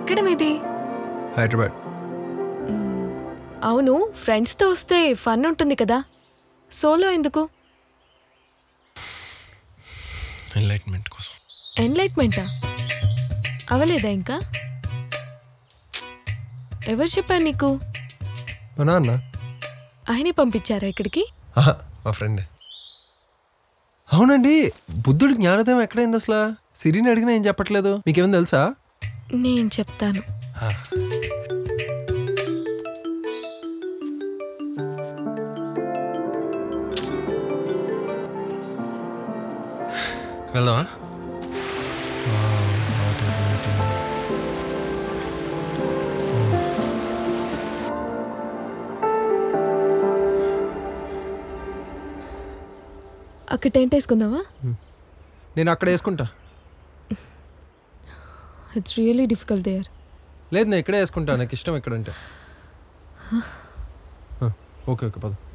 ఎక్కడ మీది హైదరాబాద్ అవును ఫ్రెండ్స్తో వస్తే ఫన్ ఉంటుంది కదా సోలో ఎందుకు ఎన్లైట్మెంట్ కోసం ఎన్లైట్మెంటా అవలేదా ఇంకా ఎవరు చెప్పారు నీకు మా నాన్న ఆయనే పంపించారా ఇక్కడికి ఆహా, మా ఫ్రెండ్ అవునండి బుద్ధుడి జ్ఞానోదయం ఎక్కడైంది అసలు సిరిని అడిగినా ఏం చెప్పట్లేదు మీకేమైనా తెలుసా నేను చెప్తాను వెళ్దామా అక్కడ టెంట్ వేసుకుందామా నేను అక్కడ వేసుకుంటా ఇట్స్ రియలీ డిఫికల్ట్ దేర్ లేదు నేను ఇక్కడే వేసుకుంటా నాకు ఇష్టం ఎక్కడంటే ఓకే ఓకే పద